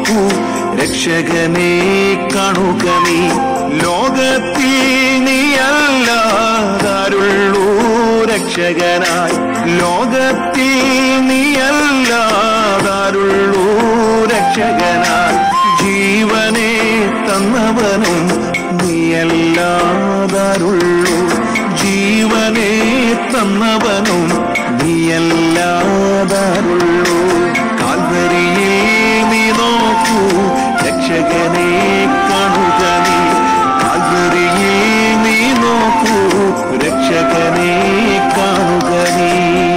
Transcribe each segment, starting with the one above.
നോക്കൂ രക്ഷകനെ കാണുക നീ ലോകത്തിൽ നീയല്ലാതാരുള്ളൂ രക്ഷകനായി ലോകത്തിൽ നീയല്ലാതാരുള്ളൂ രക്ഷകനായി ജീവനെ തന്നവനും നീയല്ലാതാരുള്ളൂ ജീവനെ തന്നവനും നീയല്ലാതാരുള്ളൂ കാൽവരിയിൽ നീ നോക്കൂ രക്ഷകനെ കാണുക നീ കാൽവരിയിൽ നീ നോക്കൂ രക്ഷകനെ കാണുക നീ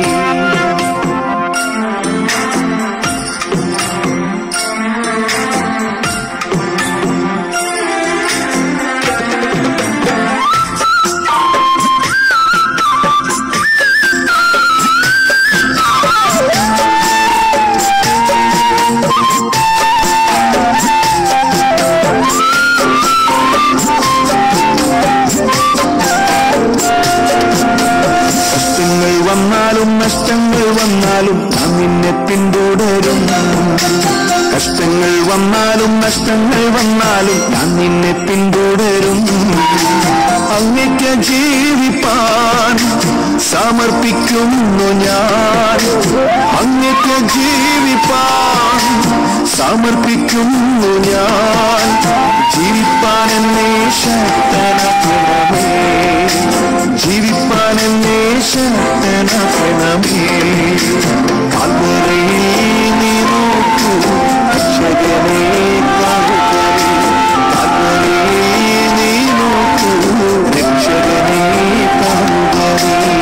കഷ്ടങ്ങൾ വന്നാലും നഷ്ടങ്ങൾ വന്നാലും നാം നിന്നെ പിന്തുടരും കഷ്ടങ്ങൾ വന്നാലും നഷ്ടങ്ങൾ വന്നാലും ഞാൻ നിന്നെ പിന്തുടരും അങ്ങയ്ക്ക് ജീവിപ്പാൻ സമർപ്പിക്കുന്നു ഞാൻ അങ്ങയ്ക്ക് ജീവിപ്പാൻ സമർപ്പിക്കുന്നു ഞാൻ ജീവിപ്പാൻ എന്നെ ശക്തനാക്കണമേ ജീവിപ്പാൻ എന്നെ ശക്തനാക്കണമേ കാൽവരയിൽ നീ നോക്കൂ രക്ഷകനെ കാണുകയേ കാൽവരയിൽ നീ നോക്കൂ രക്ഷകനെ കാണുകയേ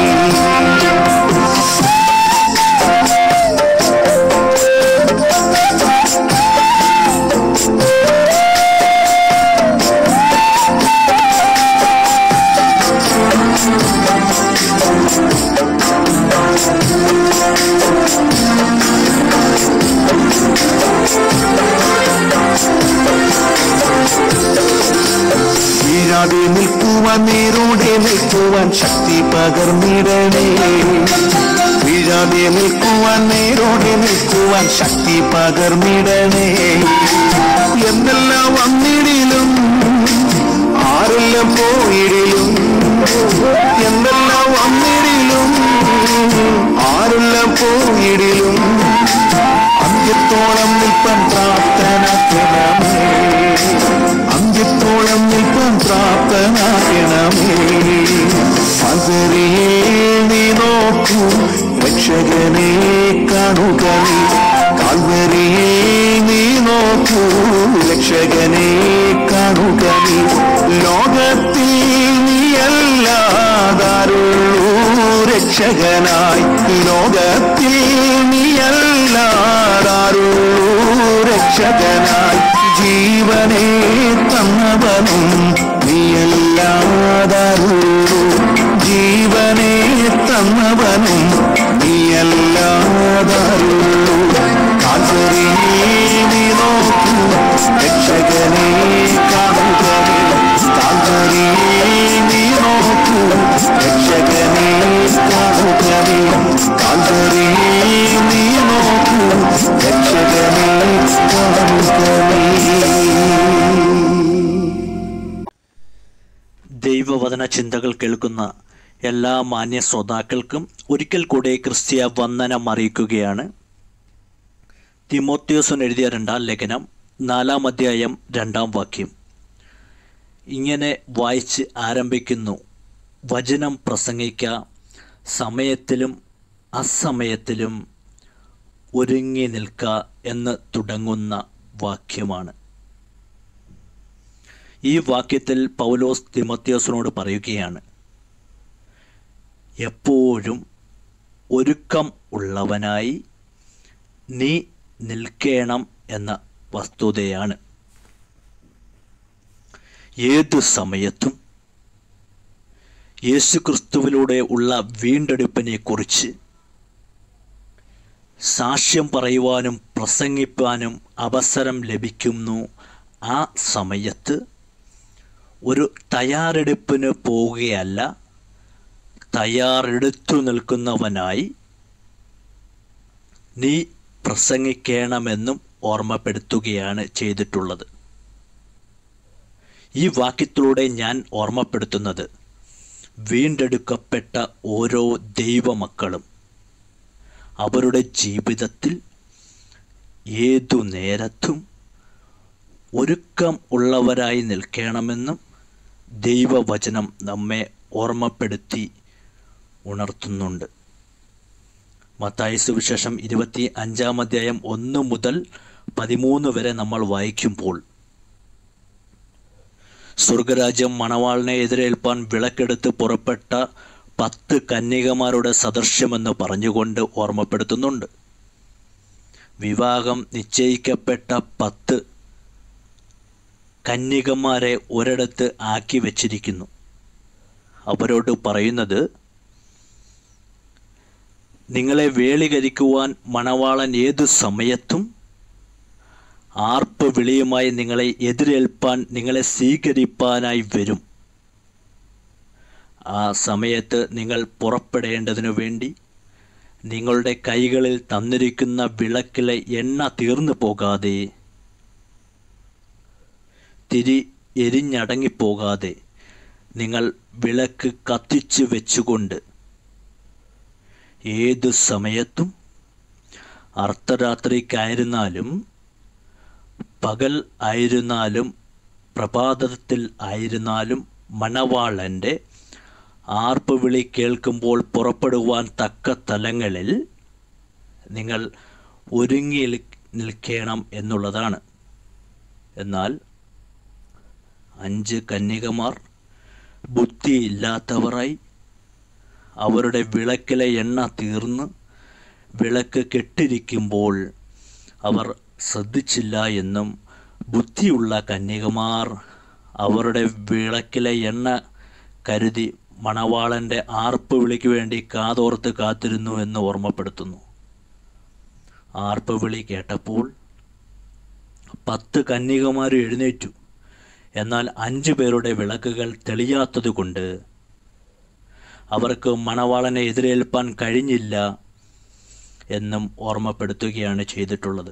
വീഴാതെ നിൽക്കുവാൻ നേരോടെ നിൽക്കുവാൻ ശക്തി പകർന്നിടണേ വീഴാതെ നിൽക്കുവാൻ നേരോടെ നിൽക്കുവാൻ ശക്തി പകർന്നിടണേ എന്തെല്ലാം വന്നിടിലും ആരെല്ലാം പോയിടിലും എന്തെല്ലാം വന്നിടിലും ആരെല്ലാം പോയിടിലും അന്ത്യത്തോളം നിൽപ്പാൻ പ്രാർത്ഥനാക്കണമേ അന്ത്യത്തോളം നിൽപ്പാൻ പ്രാർത്ഥനാക്കണമേ പകരേ നീ നോക്കൂ രക്ഷകനെ കാണുക നീ കാൽവരിയെ നീ നോക്കൂ രക്ഷകനെ കാണുക നീ ലോകത്തിൽ നീയല്ലാതാരുള്ളൂ രക്ഷകനായി ലോകത്തിൽ നീയല്ലാതാരുള്ളൂ രക്ഷകനായി ജീവനെ തന്നവനും നീയല്ലാതാരുള്ളൂ ജീവനെ തന്നവനും നീയല്ലാതാരുള്ളൂ കാൽവരിയിൽ നീ നോക്കൂ രക്ഷകനെ കാണുകവേ കാൽവരിയിൽ നീ നോക്കൂ രക്ഷകനെ കാണുകവേ കാൽവരിയിൽ നീ നോക്കൂ രക്ഷകനെ കാണുകവേ ദൈവവചന ചിന്തകൾ കേൾക്കുന്ന എല്ലാ മാന്യ ശ്രോതാക്കൾക്കും ഒരിക്കൽ കൂടെ ക്രിസ്തീയ വന്ദനം അറിയിക്കുകയാണ് തിമോത്യോസൻ എഴുതിയ രണ്ടാം ലേഖനം നാലാം അധ്യായം രണ്ടാം വാക്യം ഇങ്ങനെ വായിച്ച് ആരംഭിക്കുന്നു വചനം പ്രസംഗിക്ക സമയത്തിലും അസമയത്തിലും ഒരുങ്ങി നിൽക്ക എന്ന് തുടങ്ങുന്ന വാക്യമാണ് ഈ വാക്യത്തിൽ പൗലോസ് തിമത്യോസിനോട് പറയുകയാണ് എപ്പോഴും ഒരുക്കം ഉള്ളവനായി നീ നിൽക്കേണം എന്ന വസ്തുതയാണ് ഏതു സമയത്തും യേശുക്രിസ്തുവിലൂടെ ഉള്ള വീണ്ടെടുപ്പിനെക്കുറിച്ച് സാക്ഷ്യം പറയുവാനും പ്രസംഗിപ്പാനും അവസരം ലഭിക്കുന്നു ആ സമയത്ത് ഒരു തയ്യാറെടുപ്പിന് പോവുകയല്ല തയ്യാറെടുത്തു നിൽക്കുന്നവനായി നീ പ്രസംഗിക്കണമെന്നും ഓർമ്മപ്പെടുത്തുകയാണ് ചെയ്തിട്ടുള്ളത് ഈ വാക്യത്തിലൂടെ ഞാൻ ഓർമ്മപ്പെടുത്തുന്നത് വീണ്ടെടുക്കപ്പെട്ട ഓരോ ദൈവമക്കളും അവരുടെ ജീവിതത്തിൽ ഏതു നേരത്തും ഒരുക്കം ഉള്ളവരായി നിൽക്കണമെന്നും ദൈവവചനം നമ്മെ ഓർമ്മപ്പെടുത്തി ഉണർത്തുന്നുണ്ട് മത്തായി സുവിശേഷം ഇരുപത്തി അഞ്ചാം അധ്യായം ഒന്ന് മുതൽ പതിമൂന്ന് വരെ നമ്മൾ വായിക്കുമ്പോൾ സ്വർഗരാജ്യം മണവാളിനെ എതിരേൽപ്പാൻ വിളക്കെടുത്ത് പുറപ്പെട്ട പത്ത് കന്യകമാരുടെ സദൃശ്യമെന്ന് പറഞ്ഞുകൊണ്ട് ഓർമ്മപ്പെടുത്തുന്നുണ്ട് വിവാഹം നിശ്ചയിക്കപ്പെട്ട പത്ത് കന്യകമാരെ ഒരിടത്ത് ആക്കി വച്ചിരിക്കുന്നു അവരോട് പറയുന്നത് നിങ്ങളെ വേളികരിക്കുവാൻ മണവാളൻ ഏതു സമയത്തും ആർപ്പ് വിളിയുമായി നിങ്ങളെ എതിരേൽപ്പാൻ നിങ്ങളെ സ്വീകരിപ്പാനായി വരും ആ സമയത്ത് നിങ്ങൾ പുറപ്പെടേണ്ടതിനു വേണ്ടി നിങ്ങളുടെ കൈകളിൽ തന്നിരിക്കുന്ന വിളക്കിലെ എണ്ണ തീർന്നു പോകാതെ തിരി എരിഞ്ഞടങ്ങിപ്പോകാതെ നിങ്ങൾ വിളക്ക് കത്തിച്ച് വെച്ചുകൊണ്ട് ഏതു സമയത്തും അർദ്ധരാത്രിക്കായിരുന്നാലും പകൽ ആയിരുന്നാലും പ്രഭാതത്തിൽ ആയിരുന്നാലും മണവാളൻ്റെ ആർപ്പ് വിളി കേൾക്കുമ്പോൾ പുറപ്പെടുവാൻ തക്ക തലങ്ങളിൽ നിങ്ങൾ ഒരുങ്ങി നിൽക്കണം എന്നുള്ളതാണ് എന്നാൽ അഞ്ച് കന്യകമാർ ബുദ്ധിയില്ലാത്തവരായി അവരുടെ വിളക്കിലെ എണ്ണ തീർന്ന് വിളക്ക് കെട്ടിരിക്കുമ്പോൾ അവർ ശ്രദ്ധിച്ചില്ല എന്നും ബുദ്ധിയുള്ള കന്യകമാർ അവരുടെ വിളക്കിലെ എണ്ണ കരുതി മണവാളൻ്റെ ആർപ്പ് വിളിക്ക് വേണ്ടി കാതോർത്ത് കാത്തിരുന്നു എന്ന് ഓർമ്മപ്പെടുത്തുന്നു ആർപ്പ് വിളി കേട്ടപ്പോൾ പത്ത് കന്യകമാർ എഴുന്നേറ്റു എന്നാൽ അഞ്ചു പേരുടെ വിളക്കുകൾ തെളിയാത്തതുകൊണ്ട് അവർക്ക് മണവാളനെ എതിരേൽപ്പാൻ കഴിഞ്ഞില്ല എന്നും ഓർമ്മപ്പെടുത്തുകയാണ് ചെയ്തിട്ടുള്ളത്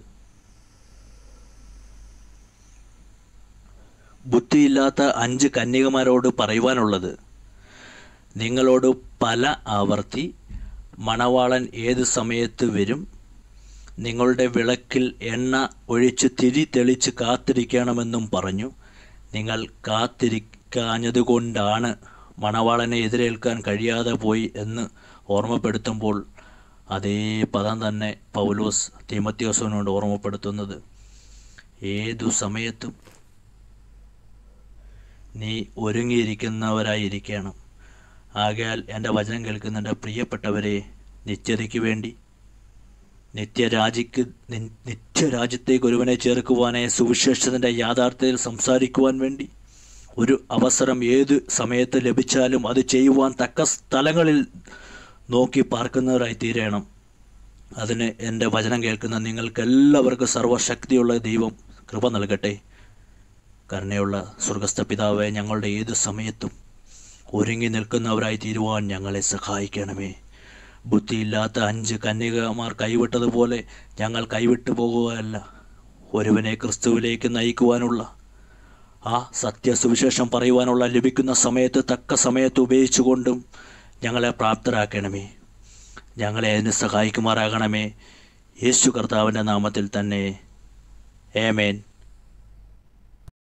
ബുദ്ധിയില്ലാത്ത അഞ്ച് കന്യകമാരോട് പറയുവാനുള്ളത് നിങ്ങളോട് പല ആവർത്തി മണവാളൻ ഏത് സമയത്ത് വരും നിങ്ങളുടെ വിളക്കിൽ എണ്ണ ഒഴിച്ച് തിരി തെളിച്ച് കാത്തിരിക്കണമെന്നും പറഞ്ഞു നിങ്ങൾ കാത്തിരിക്കാഞ്ഞതുകൊണ്ടാണ് മണവാളനെ എതിരേൽക്കാൻ കഴിയാതെ പോയി എന്ന് ഓർമ്മപ്പെടുത്തുമ്പോൾ അതേ പദം തന്നെ പൗലോസ് തിമത്യോസോനോട് ഓർമ്മപ്പെടുത്തുന്നത് ഏതു സമയത്തും നീ ഒരുങ്ങിയിരിക്കുന്നവരായിരിക്കണം ആകയാൽ എൻ്റെ വചനം കേൾക്കുന്ന എൻ്റെ പ്രിയപ്പെട്ടവരെ നിത്യതയ്ക്ക് വേണ്ടി നിത്യരാജിക്ക് നി- നിത്യരാജ്യത്തേക്ക് ഒരുവനെ ചേർക്കുവാനായി സുവിശേഷത്തിൻ്റെ യാഥാർത്ഥ്യത്തിൽ സംസാരിക്കുവാൻ വേണ്ടി ഒരു അവസരം ഏത് സമയത്ത് ലഭിച്ചാലും അത് ചെയ്യുവാൻ തക്ക സ്ഥലങ്ങളിൽ നോക്കി പാർക്കുന്നവരായി തീരണം അതിന് എൻ്റെ വചനം കേൾക്കുന്ന നിങ്ങൾക്കെല്ലാവർക്കും സർവശക്തിയുള്ള ദൈവം കൃപ നൽകട്ടെ കരുണയുള്ള സ്വർഗസ്ഥ പിതാവെ ഞങ്ങളുടെ ഏത് സമയത്തും ഒരുങ്ങി നിൽക്കുന്നവരായി തീരുവാൻ ഞങ്ങളെ സഹായിക്കണമേ ബുദ്ധിയില്ലാത്ത അഞ്ച് കന്യകമാർ കൈവിട്ടതുപോലെ ഞങ്ങൾ കൈവിട്ടു പോകുകയല്ല ഒരുവനെ ക്രിസ്തുവിലേക്ക് നയിക്കുവാനുള്ള ആ സത്യസുവിശേഷം പറയുവാനുള്ള ലഭിക്കുന്ന സമയത്ത് തക്ക സമയത്ത് ഉപയോഗിച്ചുകൊണ്ടും ഞങ്ങളെ പ്രാപ്തരാക്കണമേ ഞങ്ങളെ അതിന് സഹായിക്കുമാറാകണമേ യേശു കർത്താവിൻ്റെ നാമത്തിൽ തന്നെ ഏമേൻ